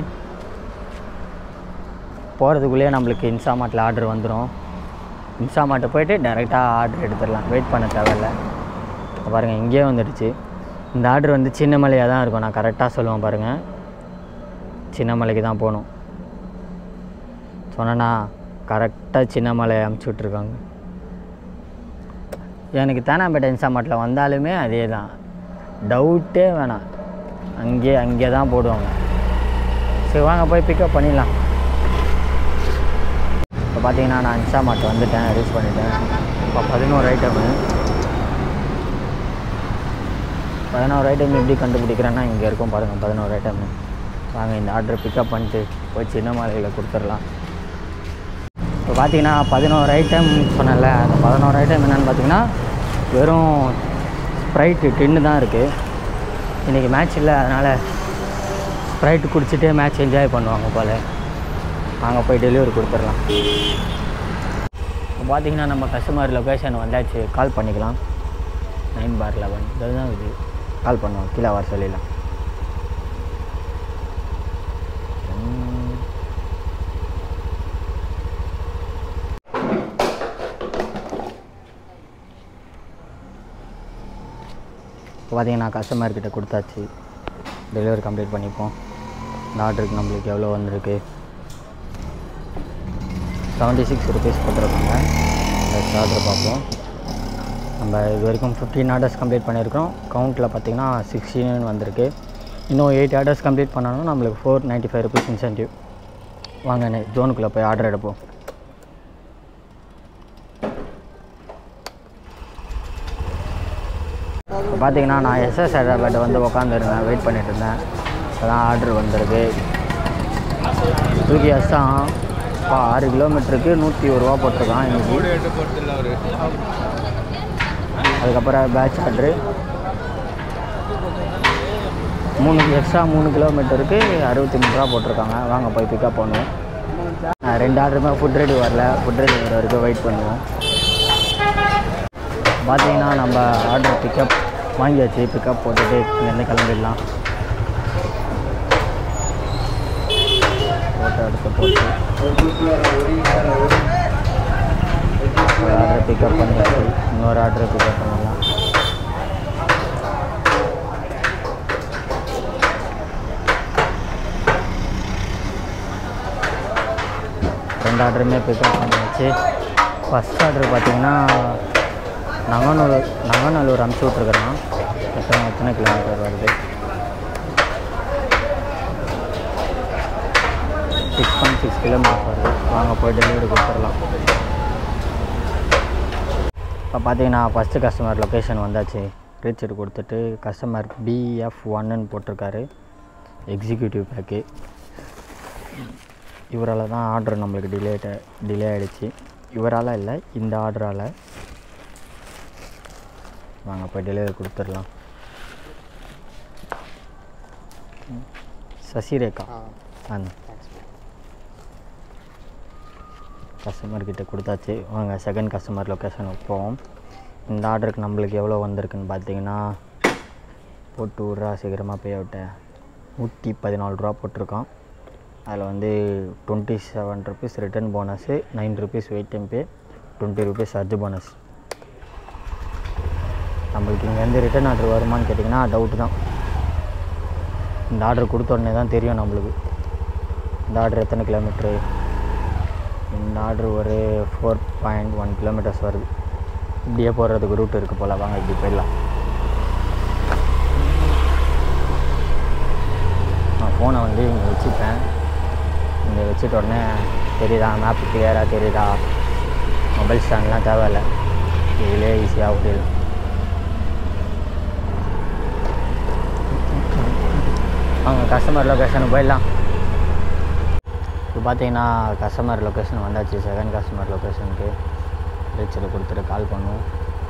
போகிறதுக்குள்ளேயே நம்மளுக்கு இன்ஸ்டாமார்ட்டில் ஆர்டர் வந்துடும் இன்ஸ்டாமார்ட்டை போயிட்டு டேரெக்டாக ஆர்டர் எடுத்துடலாம் வெயிட் பண்ண தேவையில்ல இப்ப பாருங்கள் இங்கேயே வந்துடுச்சு இந்த ஆர்டர் வந்து சின்ன மலையாக தான் இருக்கும் நான் கரெக்டாக சொல்லுவேன் பாருங்கள் சின்ன மலைக்கு தான் போகணும் சொன்னேன்னா கரெக்டாக சின்ன மலையை அமுச்சு விட்ருக்காங்க எனக்கு தேனாம்பேட்டை இன்ஸ்டாமார்ட்டில் வந்தாலுமே அதே தான் டவுட்டே வேணாம் அங்கே அங்கே தான் போடுவாங்க சரி வாங்க போய் பிக்கப் பண்ணிடலாம் இப்போ பார்த்தீங்கன்னா நான் இன்ஸ்டாமார்ட் வந்துட்டேன் ரீச் பண்ணிட்டேன் இப்போ பதினோரு ஐட்டமு பதினோரு ஐட்டம் எப்படி கண்டுபிடிக்கிறேன்னா இங்கே இருக்கும் பாருங்கள் பதினோரு ஐட்டம் வாங்க இந்த ஆர்டர் பிக்கப் பண்ணிட்டு போய் சின்ன மாலையில் கொடுத்துடலாம் இப்போ பார்த்தீங்கன்னா பதினோரு ஐட்டம் சொன்னேன்ல அந்த பதினோரு ஐட்டம் என்னென்னு பார்த்தீங்கன்னா வெறும் ஸ்ப்ரைட்டு டின்னு தான் இருக்குது இன்றைக்கி மேட்ச் இல்லை அதனால் ஸ்ப்ரைட் குடிச்சிட்டே மேட்ச் என்ஜாய் பண்ணுவாங்க போல் வாங்க போய் டெலிவரி கொடுத்துடலாம் இப்போ பார்த்தீங்கன்னா நம்ம கஸ்டமர் லொக்கேஷன் வந்தாச்சு கால் பண்ணிக்கலாம் நைன் பார் லெவன் இதுதான் இது கால் பண்ணுவோம் கீழே வர சொல்லிடலாம் உம். இப்போ பார்த்தீங்கன்னா கஸ்டமர்கிட்ட கொடுத்தாச்சு டெலிவரி கம்ப்ளீட் பண்ணிப்போம் இந்த ஆர்டருக்கு நம்மளுக்கு எவ்வளோ வந்திருக்கு செவன்ட்டி சிக்ஸ் ருபீஸ் போட்டிருக்காங்க நெக்ஸ்ட் ஆர்டர் பார்ப்போம் நம்ம இது வரைக்கும் ஃபிஃப்டீன் ஆர்டர்ஸ் கம்ப்ளீட் பண்ணியிருக்கோம் கவுண்ட்டில் பார்த்தீங்கன்னா சிக்ஸ்டீன் வந்திருக்கு இன்னும் எயிட் ஆர்டர்ஸ் கம்ப்ளீட் பண்ணணும் நம்மளுக்கு four ninety five rupees incentive வாங்க ஜோனுக்குள்ளே போய் ஆர்டர் எடுப்போம் இப்போ பார்த்தீங்கன்னா நான் எஸ்எஸ் ஹைதராபாத் வந்து உக்காந்துருந்தேன் வெயிட் பண்ணிட்டு இருந்தேன் அதான் ஆர்டர் வந்திருக்கு தூக்கி தான் இப்போ ஆறு கிலோமீட்டருக்கு நூற்றி ஒரு ரூபா போட்டிருக்கான் இன்னைக்கு அதுக்கப்புறம் பேட்ச் ஆர்டரு மூணு எக்ஸ்ட்ரா மூணு கிலோமீட்டருக்கு அறுபத்தி மூணு ரூபா போட்டிருக்காங்க வாங்க போய் பிக்கப் பண்ணுவோம் நான் ரெண்டு ஆர்டருமே ஃபுட் ரெடி வரல ஃபுட் ரெடி வர வரைக்கும் வெயிட் பண்ணுவோம் பார்த்தீங்கன்னா நம்ம ஆர்டர் பிக்கப் வாங்கியாச்சு பிக்கப் போட்டுட்டு இங்கேருந்து கிளம்பிடலாம் ஃபோட்டோ எடுத்து போட்டு ஒரு ஆர்டர் பிக்கப் பண்ணியாச்சு இன்னொரு ஆர்டர் பிக்கப் பண்ணலாம் ரெண்டு ஆர்டருமே பிக்கப் பண்ணியாச்சு ஃபஸ்ட் ஆர்டர் பார்த்தீங்கன்னா நங்கநல்லூர் நங்கநல்லூர் அனுப்பிச்சி விட்ருக்குறேன் எத்தனை எத்தனை கிலோமீட்டர் வருது சிக்ஸ் பாயிண்ட் சிக்ஸ் கிலோமீட்டர் வருது வாங்க போய் டெலிவரி கொடுத்துடலாம் இப்போ பார்த்தீங்கன்னா ஃபஸ்ட்டு கஸ்டமர் லொக்கேஷன் வந்தாச்சு ரீச்சர் கொடுத்துட்டு கஸ்டமர் பிஎஃப் ஒன்னுன்னு போட்டிருக்காரு எக்ஸிக்யூட்டிவ் பேக்கு இவரால் தான் ஆர்டர் நம்மளுக்கு டிலே டிலே ஆகிடுச்சு இவரால் இல்லை இந்த ஆர்டரால் வாங்க போய் டெலிவரி கொடுத்துடலாம் ம். சசிரேகா அந்த கஸ்டமர்கிட்ட கொடுத்தாச்சு வாங்க செகண்ட் கஸ்டமர் லொக்கேஷனுக்கு போவோம் இந்த ஆர்டருக்கு நம்மளுக்கு எவ்வளோ வந்திருக்குன்னு பார்த்தீங்கன்னா போட்டு விட்றா சீக்கிரமாக பே அவுட்டேன் நூற்றி பதினாலு ரூபா போட்டிருக்கான் அதில் வந்து twenty seven rupees return bonus nine rupees wait time pay twenty rupees அர்ஜு போனஸ் நம்மளுக்கு இங்கேருந்து ரிட்டர்ன் ஆர்டர் வருமான்னு கேட்டிங்கன்னா டவுட் தான் இந்த ஆர்டர் கொடுத்த உடனே தான் தெரியும் நம்மளுக்கு இந்த ஆர்டர் எத்தனை கிலோமீட்ரு இந்த ஆர்டர் ஒரு ஃபோர் பாயிண்ட் ஒன் கிலோமீட்டர்ஸ் வருது இப்படியே போகிறதுக்கு ரூட் இருக்குது போல் வாங்க இப்படி போயிடலாம் நான் ஃபோனை வந்து இங்கே வச்சுப்பேன் இங்கே வச்சுட்ட உடனே தெரியுதா மேப் கிளியராக தெரியுதா மொபைல் ஸ்டாண்ட்லாம் தேவையில்லை இதிலே ஈஸியாக ஓட்டிடலாம் அவங்க கஸ்டமர் லொக்கேஷனுக்கு போயிடலாம் இப்போ பார்த்தீங்கன்னா கஸ்டமர் லொக்கேஷன் வந்தாச்சு செகண்ட் கஸ்டமர் லொக்கேஷனுக்கு ரீச்சரை கொடுத்துட்டு கால் பண்ணுவோம்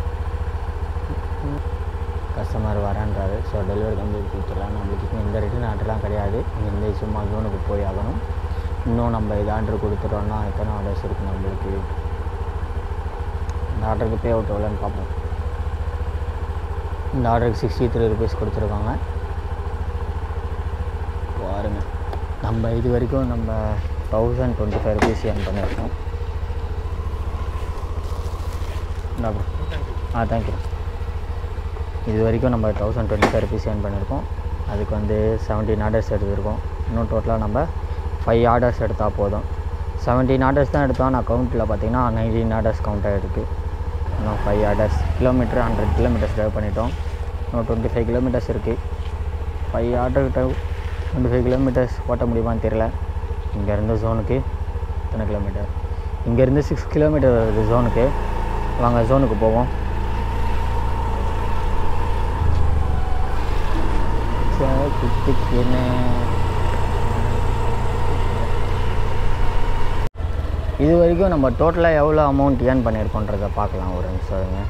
கஸ்டமர் வரேன்றாரு ஸோ டெலிவரி கம்ப்ளீட் கொடுத்துடலாம் நம்மளுக்கு இப்போ இந்த ரிட்டன் ஆர்டர்லாம் கிடையாது இங்கேருந்து சும்மா ஜோனுக்கு போய் ஆகணும் இன்னும் நம்ம இது ஆர்டர் கொடுத்துட்டோம்னா எத்தனை ஆர்டர்ஸ் இருக்குது நம்மளுக்கு இந்த ஆர்டருக்கு பே அவுட் எவ்வளோன்னு பார்ப்போம் இந்த ஆர்டருக்கு சிக்ஸ்டி த்ரீ ருபீஸ் கொடுத்துருக்காங்க பாருங்க நம்ம இது வரைக்கும் நம்ம thousand twenty five rupees earn பண்ணியிருக்கோம் இந்தா bro. ஆ தேங்க்யூ இது வரைக்கும் நம்ம thousand twenty five rupees earn பண்ணியிருக்கோம் அதுக்கு வந்து செவன்டீன் ஆர்டர்ஸ் எடுத்திருக்கோம் இன்னும் டோட்டலாக நம்ம ஃபைவ் ஆர்டர்ஸ் எடுத்தால் போதும் செவன்டீன் ஆர்டர்ஸ் தான் எடுத்தோம் நான் கவுண்ட்டில் பார்த்தீங்கன்னா நைன்டீன் ஆர்டர்ஸ் கவுண்ட் ஆகிருக்கு இன்னும் five orders kilometer hundred kilometers drive பண்ணிட்டோம் இன்னும் டுவெண்ட்டி ஃபைவ் கிலோமீட்டர்ஸ் இருக்குது five order drive twenty five kilometers ஓட்ட முடியுமான்னு தெரில இங்கேருந்து ஜோனுக்கு எத்தனை கிலோமீட்டர் இங்கேருந்து சிக்ஸ் கிலோமீட்டர் வருது ஜோனுக்கு வாங்க ஜோனுக்கு போவோம் குட்டிக்கின்னு இது வரைக்கும் நம்ம டோட்டலாக எவ்வளோ அமௌண்ட் ஏர்ன் பண்ணியிருக்கோன்றதை பார்க்கலாம் ஒரு நிமிஷம் இருங்க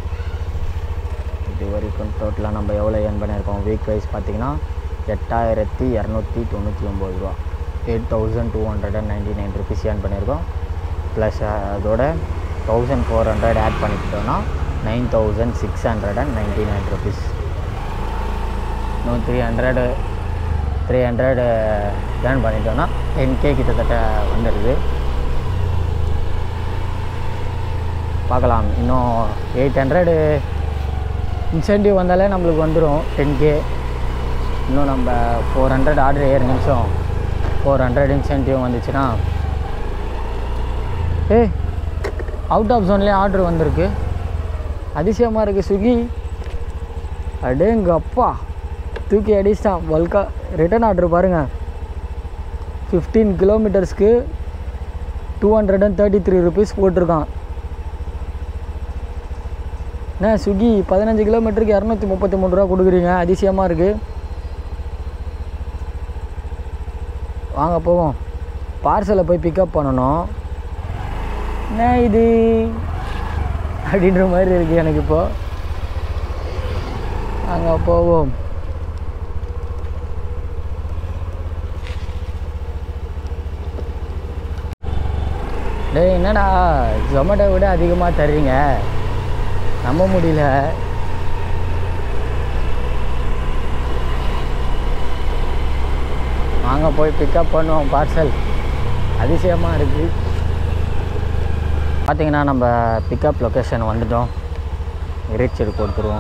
இது வரைக்கும் டோட்டலாக நம்ம எவ்வளோ ஏர்ன் பண்ணியிருக்கோம் வீக் வைஸ் பார்த்தீங்கன்னா எட்டாயிரத்தி இரநூத்தி தொண்ணூற்றி ஒம்பது ரூபா eight thousand two hundred and ninety nine rupees earn பண்ணியிருக்கோம் ப்ளஸ் அதோட தௌசண்ட் ஃபோர் ஹண்ட்ரட் ஆட் பண்ணிக்கிட்டோன்னா nine thousand six hundred and ninety nine rupees இன்னும் three hundred three hundred earn பண்ணிட்டோன்னா டென் கே கிட்டத்தட்ட வந்துடுது பார்க்கலாம் இன்னும் எயிட் ஹண்ட்ரடு இன்சென்டிவ் வந்தாலே நம்மளுக்கு வந்துடும் டென் கே இன்னும் நம்ம ஃபோர் ஹண்ட்ரட் ஆர்டர் ஏறு நிமிஷம் ஃபோர் ஹண்ட்ரட் இன்சென்டிவ் வந்துச்சுன்னா ஏய் அவுட் ஆஃப் ஜோன்லேயே ஆர்டர் வந்திருக்கு அதிசயமாக இருக்குது ஸ்விக்கி அடேங்க அப்பா தூக்கி அடிச்சிட்டான் பல்கா ரிட்டன் ஆர்டர் பாருங்கள் ஃபிஃப்டீன் கிலோமீட்டர்ஸ்க்கு two hundred and thirty three rupees போட்டிருக்கான் என்ன ஸ்விக்கி பதினஞ்சு கிலோமீட்டருக்கு இரநூத்தி முப்பத்தி மூணு ரூபா கொடுக்குறீங்க அதிசயமாக இருக்குது வாங்க போவோம் பார்சலை போய் பிக்கப் பண்ணணும் என்ன இது அப்படின்ற மாதிரி இருக்குது எனக்கு இப்போ அங்கே போவோம் டேய் என்னடா ஜொமேட்டோ விட அதிகமாக தர்றீங்க நம்ப முடியல வாங்க போய் பிக்கப் பண்ணுவோம் பார்சல் அதிசயமாக இருக்குது பார்த்தீங்கன்னா நம்ம பிக்கப் லொக்கேஷன் வந்துட்டோம் ரீச்சர் கொடுத்துருவோம்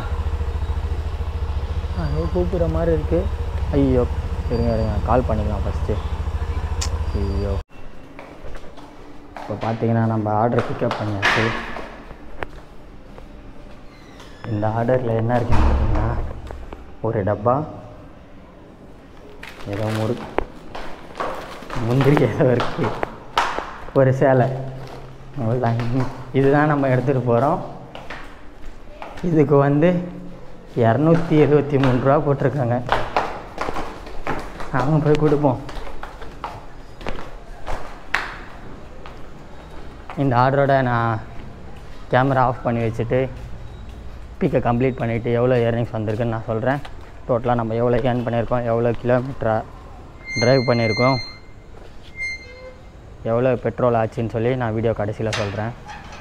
அது கூப்பிட்ற மாதிரி இருக்குது ஐயோ இருங்க இருங்க கால் பண்ணிக்கலாம் ஃபஸ்ட்டு ஐயோ இப்போ பார்த்தீங்கன்னா நம்ம ஆர்டர் பிக்கப் பண்ணியாச்சு இந்த ஆர்டரில் என்ன இருக்குன்னு பார்த்தீங்கன்னா ஒரு டப்பா ஏதோ முறு முந்திரி ஏதோ இருக்குது ஒரு சேலை அவ்வளோதான் இதுதான் நம்ம எடுத்துகிட்டு போகிறோம் இதுக்கு வந்து இரநூத்தி எழுபத்தி மூணு ரூபா போட்டிருக்காங்க நாம போய் கொடுப்போம் இந்த ஆர்டரோட நான் கேமரா ஆஃப் பண்ணி வச்சுட்டு பிக்கை கம்ப்ளீட் பண்ணிவிட்டு எவ்வளோ இயர்னிங்ஸ் வந்திருக்குன்னு நான் சொல்கிறேன் டோட்டலாக நம்ம எவ்வளோ ஏர்ன் பண்ணியிருக்கோம் எவ்வளோ கிலோமீட்டரா ட்ரைவ் பண்ணியிருக்கோம் எவ்வளோ பெட்ரோல் ஆச்சுன்னு சொல்லி நான் வீடியோ கடைசியில் சொல்கிறேன்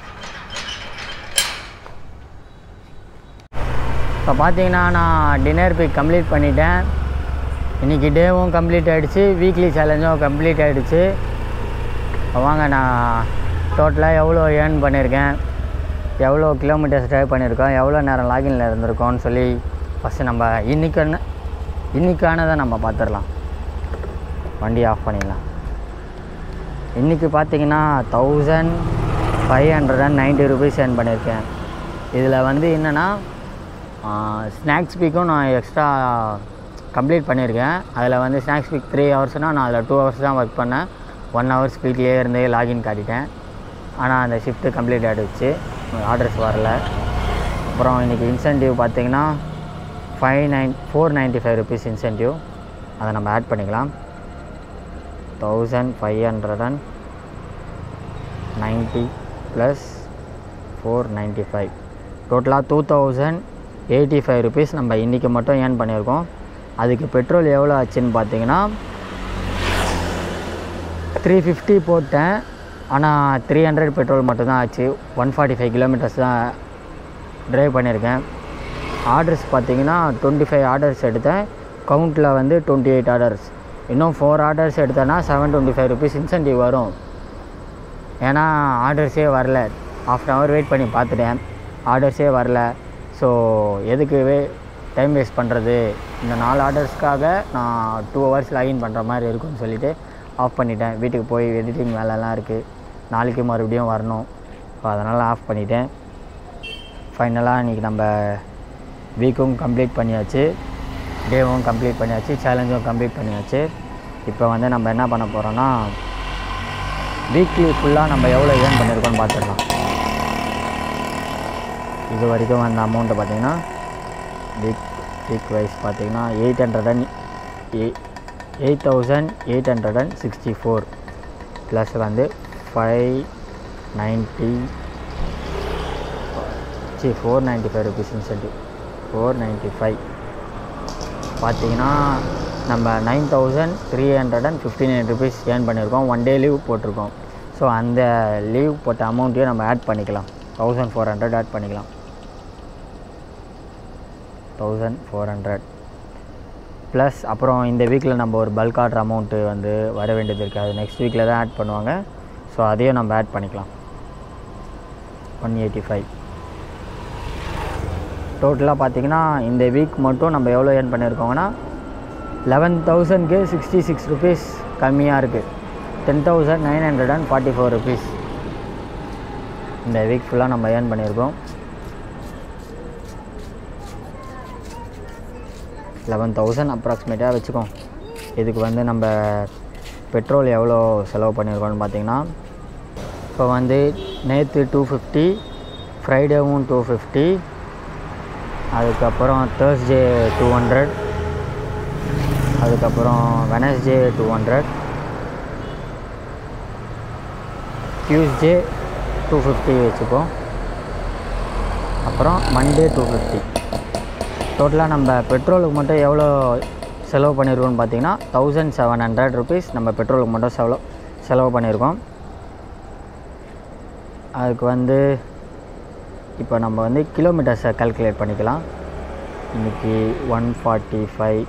இப்போ பார்த்தீங்கன்னா நான் டின்னர் பிக் கம்ப்ளீட் பண்ணிட்டேன் இன்றைக்கி டேவும் கம்ப்ளீட் ஆகிடுச்சு வீக்லி சேலஞ்சும் கம்ப்ளீட் ஆகிடுச்சு வாங்க நான் டோட்டலாக எவ்வளோ ஏர்ன் பண்ணியிருக்கேன் எவ்வளோ கிலோமீட்டர்ஸ் ட்ரைவ் பண்ணியிருக்கோம் எவ்வளோ நேரம் லாகின்ல இருந்திருக்கோம்னு சொல்லி ஃபஸ்ட்டு நம்ம இன்றைக்கான இன்றைக்கானதை நம்ம பார்த்துடலாம் வண்டி ஆஃப் பண்ணிடலாம் இன்றைக்கி பார்த்தீங்கன்னா thousand five hundred and ninety rupees earn பண்ணியிருக்கேன் இதில் வந்து என்னென்னா ஸ்நாக்ஸ் பீக்கும் நான் எக்ஸ்ட்ரா கம்ப்ளீட் பண்ணியிருக்கேன் அதில் வந்து ஸ்நாக்ஸ் பீக் த்ரீ ஹவர்ஸ்னால் நான் அதில் டூ ஹவர்ஸ் தான் ஒர்க் பண்ணேன் ஒன் ஹவர் ஸ்பீட்லேயே இருந்து லாகின் காட்டிட்டேன் ஆனால் அந்த ஷிஃப்ட்டு கம்ப்ளீட் ஆகிடுச்சு ஆர்டர்ஸ் வரல அப்புறம் இன்றைக்கி இன்சென்டிவ் பார்த்தீங்கன்னா five nine four ninety five rupees incentive அதை நம்ம ஆட் பண்ணிக்கலாம் thousand five hundred and ninety plus four ninety five டோட்டலாக two thousand eighty five rupees நம்ம இன்றைக்கி மட்டும் ஏர்ன் பண்ணியிருக்கோம் அதுக்கு பெட்ரோல் எவ்வளோ ஆச்சுன்னு பார்த்தீங்கன்னா த்ரீ ஃபிஃப்டி போட்டேன் ஆனால் த்ரீ ஹண்ட்ரட் பெட்ரோல் மட்டும்தான் ஆச்சு ஒன் ஃபார்ட்டி ஃபைவ் கிலோமீட்டர்ஸ் தான் ட்ரைவ் பண்ணியிருக்கேன் ஆர்டர்ஸ் பார்த்தீங்கன்னா டுவெண்ட்டி ஃபைவ் ஆர்டர்ஸ் எடுத்தேன் கவுண்ட்டில் வந்து டுவெண்ட்டி எயிட் ஆர்டர்ஸ் இன்னும் ஃபோர் ஆர்டர்ஸ் எடுத்தேன்னா seven twenty five rupees incentive வரும் ஏன்னா ஆர்டர்ஸே வரல ஆஃப் அன் ஹவர் வெயிட் பண்ணி பார்த்துட்டேன் ஆர்டர்ஸே வரல ஸோ எதுக்கு வே டைம் வேஸ்ட் பண்ணுறது இந்த நாலு ஆர்டர்ஸ்க்காக நான் டூ ஹவர்ஸ் லாகின் பண்ணுற மாதிரி இருக்கும்னு சொல்லிவிட்டு ஆஃப் பண்ணிட்டேன் வீட்டுக்கு போய் எடிட்டிங் வேலைலாம் இருக்குது நாளைக்கு மறுபடியும் வரணும் ஸோ அதனால் ஆஃப் பண்ணிட்டேன் ஃபைனலாக இன்றைக்கி நம்ம வீக்கும் கம்ப்ளீட் பண்ணியாச்சு டேவும் கம்ப்ளீட் பண்ணியாச்சு சேலஞ்சும் கம்ப்ளீட் பண்ணியாச்சு இப்போ வந்து நம்ம என்ன பண்ண போகிறோன்னா வீக்லி ஃபுல்லாக நம்ம எவ்வளோ ஏர்ன் பண்ணியிருக்கோம்னு பார்த்துடலாம் இது வரைக்கும் வந்த அமௌண்ட்டை பார்த்தீங்கன்னா வீக் வீக் வைஸ் பார்த்தீங்கன்னா eight hundred and eight thousand eight hundred and sixty four plus வந்து ஃபைவ் நைன்ட்டி சி four ninety five rupees incentive four ninety five பார்த்தீங்கன்னா நம்ம nine thousand three hundred and fifty nine rupees earn பண்ணியிருக்கோம் one day leave போட்டிருக்கோம் so அந்த leave போட்ட அமௌண்ட்டையும் நம்ம ஆட் பண்ணிக்கலாம் தௌசண்ட் ஃபோர் ஹண்ட்ரட் ஆட் பண்ணிக்கலாம் தௌசண்ட் ஃபோர் ஹண்ட்ரட் ப்ளஸ் அப்புறம் இந்த வீக்கில் நம்ம ஒரு பல்க் ஆர்டர் அமௌண்ட்டு வந்து வர வேண்டியது இருக்குது அது நெக்ஸ்ட் வீக்கில் தான் ஆட் பண்ணுவாங்க ஸோ அதையும் நம்ம ஆட் பண்ணிக்கலாம் ஒன் எயிட்டி ஃபைவ் டோட்டலாக பார்த்தீங்கன்னா இந்த வீக் மட்டும் நம்ம எவ்வளோ ஏர்ன் பண்ணியிருக்கோங்கன்னா லெவன் தௌசண்ட்க்கு சிக்ஸ்டி சிக்ஸ் ருபீஸ் கம்மியாக இருக்குது ten thousand nine hundred and forty four rupees இந்த வீக் ஃபுல்லாக நம்ம ஏர்ன் பண்ணியிருக்கோம் லெவன் தௌசண்ட் அப்ராக்சிமேட்டாக வச்சுக்கோம் இதுக்கு வந்து நம்ம பெட்ரோல் எவ்வளோ செலவு பண்ணியிருக்கோம்னு பார்த்தீங்கன்னா இப்போ வந்து நேற்று டூ ஃபிஃப்டி ஃப்ரைடேவும் டூ ஃபிஃப்டி அதுக்கப்புறம் தேர்ஸ்டே டூ ஹண்ட்ரட் அதுக்கப்புறம் Wednesday two hundred Tuesday two fifty வச்சுப்போம் அப்புறம் மண்டே டூ ஃபிஃப்டி டோட்டலாக நம்ம பெட்ரோலுக்கு மட்டும் எவ்வளோ செலவு பண்ணியிருக்கோம்னு பார்த்தீங்கன்னா தௌசண்ட் செவன் ஹண்ட்ரட் ருபீஸ் நம்ம பெட்ரோலுக்கு மட்டும் செலவு செலவு பண்ணியிருக்கோம் அதுக்கு வந்து இப்போ நம்ம வந்து கிலோமீட்டர்ஸை கால்குலேட் பண்ணிக்கலாம் இன்றைக்கி ஒன் ஃபார்ட்டி ஃபைவ்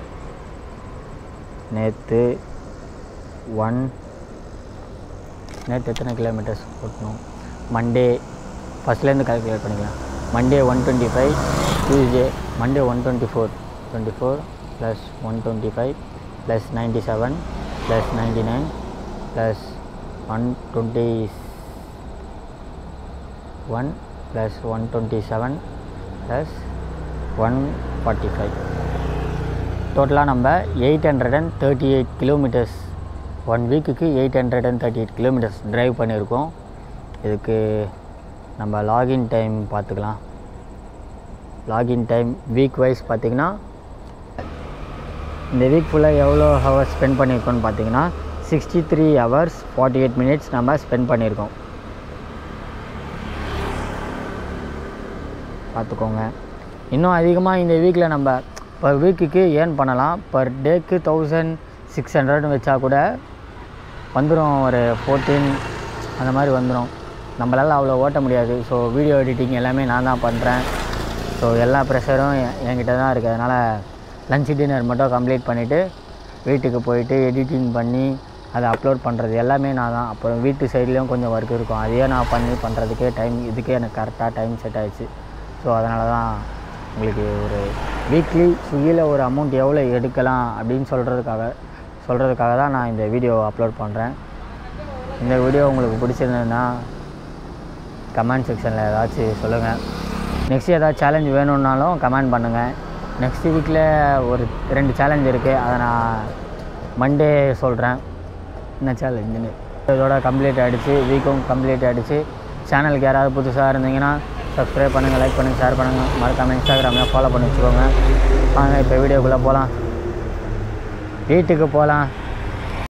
நேற்று ஒன் நேற்று எத்தனை கிலோமீட்டர்ஸ் ஓட்டணும் மண்டே ஃபஸ்ட்லேருந்து கால்குலேட் பண்ணிக்கலாம் Monday one twenty five Tuesday Monday one twenty four twenty four plus one twenty five plus ninety seven plus ninety nine plus one twenty one plus one twenty seven plus one forty five டோட்டலாக நம்ம eight hundred and thirty eight kilometers one வீக்குக்கு eight hundred and thirty eight kilometers drive பண்ணியிருக்கோம் இதுக்கு நம்ம login time பார்த்துக்கலாம் login time week wise பார்த்திங்கன்னா இந்த week ஃபுல்லாக எவ்வளோ ஹவர்ஸ் ஸ்பெண்ட் பண்ணியிருக்கோம்னு பார்த்தீங்கன்னா sixty three hours forty eight minutes நம்ம ஸ்பெண்ட் பண்ணியிருக்கோம் பார்த்துக்கோங்க இன்னும் அதிகமாக இந்த வீக்கில் நம்ம பர் வீக்குக்கு ஏர்ன் பண்ணலாம் பர் டேக்கு தௌசண்ட் சிக்ஸ் ஹண்ட்ரட்னு வச்சா கூட வந்துடும் ஒரு ஃபோர்டீன் அந்த மாதிரி வந்துடும் நம்மளால் அவ்வளோ ஓட்ட முடியாது ஸோ வீடியோ எடிட்டிங் எல்லாமே நான் தான் பண்ணுறேன் ஸோ எல்லா ப்ரெஷரும் என்கிட்ட தான் இருக்குது அதனால் லஞ்ச் டின்னர் மட்டும் கம்ப்ளீட் பண்ணிவிட்டு வீட்டுக்கு போயிட்டு எடிட்டிங் பண்ணி அதை அப்லோட் பண்ணுறது எல்லாமே நான் தான் அப்புறம் வீட்டு சைட்லேயும் கொஞ்சம் ஒர்க் இருக்கும் அதையே நான் பண்ணி பண்ணுறதுக்கே டைம் இதுக்கே எனக்கு கரெக்டாக டைம் செட் ஆயிடுச்சு ஸோ அதனால தான் உங்களுக்கு ஒரு வீக்லி ஸ்விக்கியில் ஒரு அமௌண்ட் எவ்வளோ எடுக்கலாம் அப்படின்னு சொல்கிறதுக்காக சொல்கிறதுக்காக தான் நான் இந்த வீடியோ அப்லோட் பண்ணுறேன் இந்த வீடியோ உங்களுக்கு பிடிச்சிருந்ததுன்னா கமெண்ட் செக்ஷனில் ஏதாச்சும் சொல்லுங்கள் நெக்ஸ்ட் ஏதாவது சேலஞ்ச் வேணும்னாலும் கமெண்ட் பண்ணுங்கள் நெக்ஸ்ட் வீக்கில் ஒரு ரெண்டு சேலஞ்ச் இருக்குது அதை நான் மண்டே சொல்கிறேன் என்ன சேலஞ்சுன்னு இதோட கம்ப்ளீட் ஆகிடுச்சு வீக்கும் கம்ப்ளீட் ஆகிடுச்சு சேனலுக்கு யாராவது புதுசாக இருந்தீங்கன்னா சப்ஸ்கிரைப் பண்ணுங்கள் லைக் பண்ணுங்கள் ஷேர் பண்ணுங்கள் மறக்காமல் இன்ஸ்டாகிராமில் ஃபாலோ பண்ணி வச்சுக்கோங்க வாங்க இப்போ வீடியோக்குள்ளே போகலாம் வீட்டுக்கு போகலாம்